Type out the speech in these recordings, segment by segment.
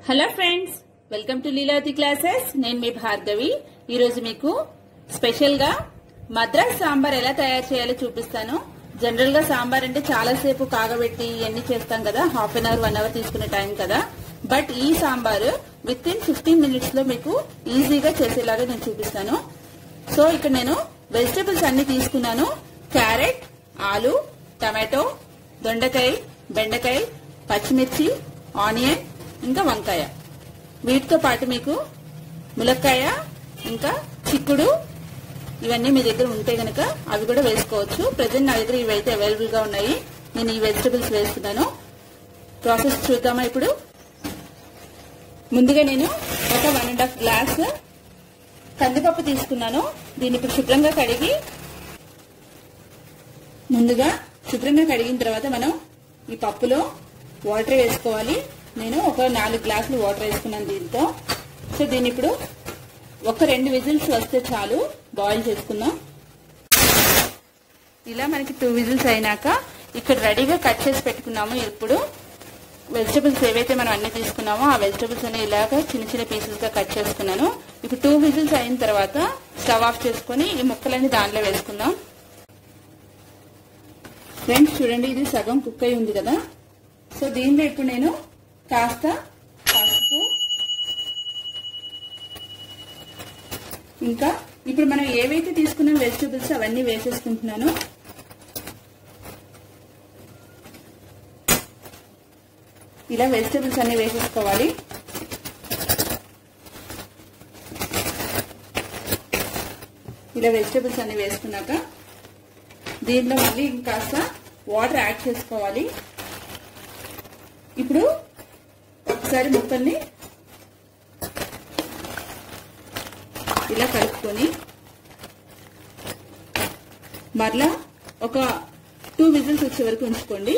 hello friends welcome to Leelavathi classes నేను మీ భార్గవి ఈరోజు మీకు స్పెషల్ గా మద్రాస్ సాంబార్ ఎలా తయారు చేయాలో చూపిస్తాను జనరల్ గా సాంబార్ అంటే చాలా సేపు కాగబెట్టి ఇవన్నీ చేస్తాం కదా half an hour one hour తీసుకునే టైం కదా బట్ ఈ sambar with in fifteen minutes లో మీకు ఈజీగా చేసేలాగా నేను చూపిస్తాను సో ఇక్కడ నేను వెజిటబుల్స్ అన్ని తీసుకున్నాను క్యారెట్ ఆలు టమాటో దొండకాయ బెండకాయ పచ్చిమిర్చి ఆనియన్ ఇంకా వంకాయ వీటితో పాటు మీకు ములక్కాయ ఇంకా చిక్కుడు ఇవన్నీ మీ దగ్గర ఉంటే గనక అవి కూడా వేసుకోవచ్చు ప్రజెంట్ నా దగ్గర ఇవైతే అవైలబుల్ గా ఉన్నాయి నేను ఈ వెజిటబుల్స్ వేస్తున్నాను ప్రాసెస్ చూద్దామా ఇప్పుడు ముందుగా నేను ఒక వన్ అండ్ హాఫ్ గ్లాస్ కందిపప్పు తీసుకున్నాను దీన్ని ఇప్పుడు శుభ్రంగా కడిగి ముందుగా శుభ్రంగా కడిగిన తర్వాత మనం ఈ పప్పులో వాటర్ వేసుకోవాలి నేను ఒక నాలుగు గ్లాసులు వాటర్ వేసుకున్నాను దీంతో సో దీన్ని ఇప్పుడు ఒక రెండు విజిల్స్ వస్తే చాలు బాయిల్ చేసుకుందాం ఇలా మనకి టూ విజిల్స్ అయినాక ఇక్కడ రెడీగా కట్ చేసి పెట్టుకున్నాము ఇప్పుడు వెజిటబుల్స్ ఏవైతే మనం అన్ని తీసుకున్నామో ఆ వెజిటబుల్స్ అన్ని ఇలాగా చిన్న చిన్న పీసెస్ గా కట్ చేసుకున్నాను ఇప్పుడు టూ విజిల్స్ అయిన తర్వాత స్టవ్ ఆఫ్ చేసుకుని ఈ ముక్కలన్నీ దాంట్లో వేసుకుందాం ఫ్రెండ్స్ చూడండి ఇది సగం కుక్ అయి ఉంది కదా సో దీనిలో ఇప్పుడు నేను కాస్త పసుపు ఇంకా ఇప్పుడు మనం ఏవైతే తీసుకున్న వెజిటబుల్స్ అవన్నీ వేసేసుకుంటున్నాను ఇలా వెజిటబుల్స్ అన్ని వేసేసుకోవాలి ఇలా వెజిటబుల్స్ అన్ని వేసుకున్నాక దీనిలో మళ్ళీ ఇంకాస్త వాటర్ యాడ్ చేసుకోవాలి ఇప్పుడు ఒకసారి ముక్కల్ని ఇలా కలుపుకొని మరలా ఒక టూ విజిల్స్ వచ్చే వరకు ఉంచుకోండి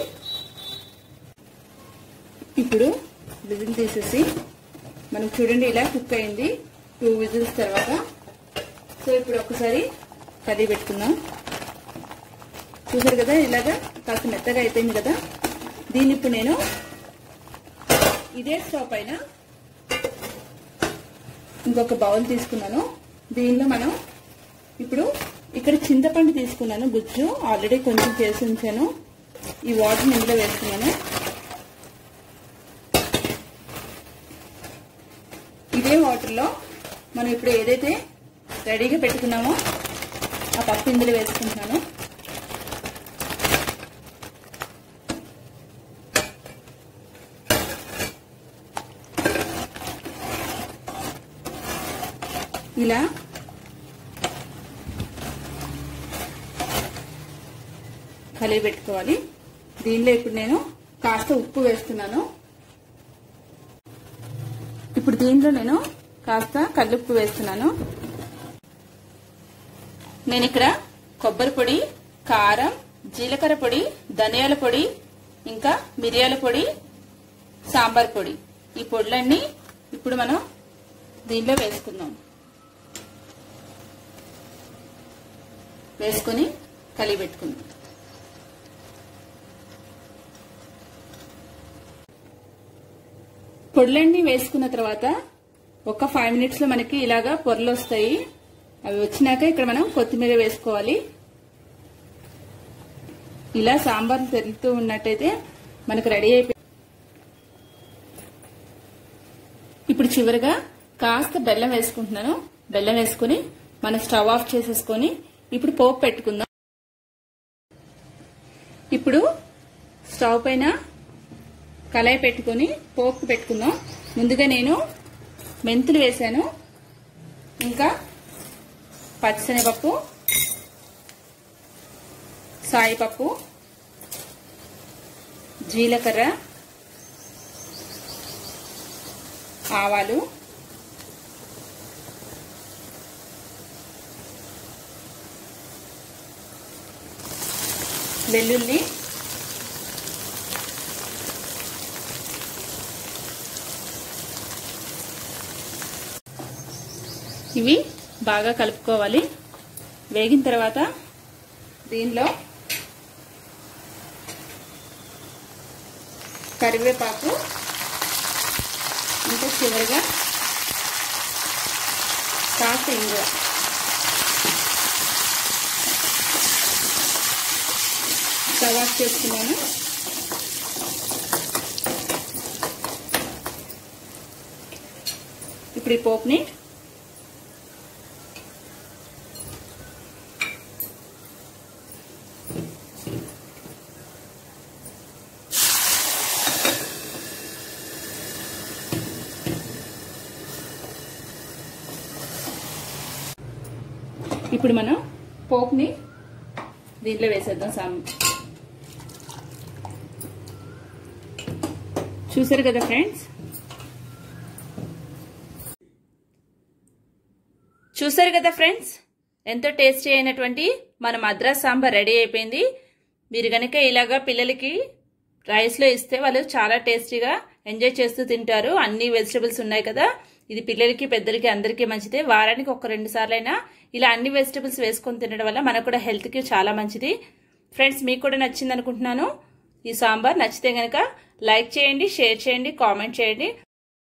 ఇప్పుడు విజిల్ తీసేసి మనం చూడండి ఇలా కుక్ అయింది టూ విజిల్స్ తర్వాత సో ఇప్పుడు ఒకసారి కర్రీ పెట్టుకుందాం చూసారు కదా ఇలాగా కాస్త మెత్తగా అయిపోయింది కదా దీన్ని ఇప్పుడు నేను ఇదే స్టవ్ పైన ఇంకొక బౌల్ తీసుకున్నాను దీనిలో మనం ఇప్పుడు ఇక్కడ చింతపండు తీసుకున్నాను గుజ్జు ఆల్రెడీ కొంచెం చేసి ఉంచాను ఈ వాటర్ ఇందులో వేస్తున్నాను ఇదే వాటర్లో మనం ఇప్పుడు ఏదైతే రెడీగా పెట్టుకున్నామో ఆ పప్పు ఇందులో వేసుకుంటున్నాను ఇలా కలిగి పెట్టుకోవాలి దీనిలో ఇప్పుడు నేను కాస్త ఉప్పు వేస్తున్నాను ఇప్పుడు దీంట్లో నేను కాస్త కల్లుప్పు వేస్తున్నాను నేను ఇక్కడ కొబ్బరి పొడి కారం జీలకర్ర పొడి ధనియాల పొడి ఇంకా మిరియాల పొడి సాంబార్ పొడి ఈ పొడులన్నీ ఇప్పుడు మనం దీనిలో వేసుకుందాం వేసుకొని కలిగి పెట్టుకుందాం పొడులన్నీ వేసుకున్న తర్వాత ఒక ఫైవ్ మినిట్స్ లో మనకి ఇలాగా పొరలు వస్తాయి అవి వచ్చినాక ఇక్కడ మనం కొత్తిమీర వేసుకోవాలి ఇలా సాంబార్ తెరుతూ ఉన్నట్టయితే మనకు రెడీ అయిపోయి ఇప్పుడు చివరిగా కాస్త బెల్లం వేసుకుంటున్నాను బెల్లం వేసుకుని మనం స్టవ్ ఆఫ్ చేసేసుకొని ఇప్పుడు పోపు పెట్టుకుందాం ఇప్పుడు స్టవ్ పైన కళాయి పెట్టుకొని పోపు పెట్టుకుందాం ముందుగా నేను మెంతులు వేసాను ఇంకా పచ్చిశనగపప్పు సాయిపప్పు జీలకర్ర ఆవాలు వెల్లుల్లి ఇవి బాగా కలుపుకోవాలి వేగిన తర్వాత దీనిలో కరివేపాకు ఇంకా చివరిగా కాస్త ఇంగువ స్టవ్ ఆఫ్ చేసుకున్నాను ఇప్పుడు ఈ పోపుని ఇప్పుడు మనం పోపుని దీంట్లో వేసేద్దాం సామ్ చూసారు కదా ఫ్రెండ్స్ చూసారు కదా ఫ్రెండ్స్ ఎంతో టేస్టీ అయినటువంటి మన మద్రాస్ సాంబార్ రెడీ అయిపోయింది మీరు కనుక ఇలాగా పిల్లలకి రైస్లో ఇస్తే వాళ్ళు చాలా టేస్టీగా ఎంజాయ్ చేస్తూ తింటారు అన్ని వెజిటబుల్స్ ఉన్నాయి కదా ఇది పిల్లలకి పెద్దలకి అందరికీ మంచిదే వారానికి ఒక రెండు సార్లైనా ఇలా అన్ని వెజిటబుల్స్ వేసుకొని తినడం వల్ల మనకు కూడా హెల్త్కి చాలా మంచిది ఫ్రెండ్స్ మీకు కూడా నచ్చింది అనుకుంటున్నాను ఈ సాంబార్ నచ్చితే కనుక లైక్ చేయండి షేర్ చేయండి కామెంట్ చేయండి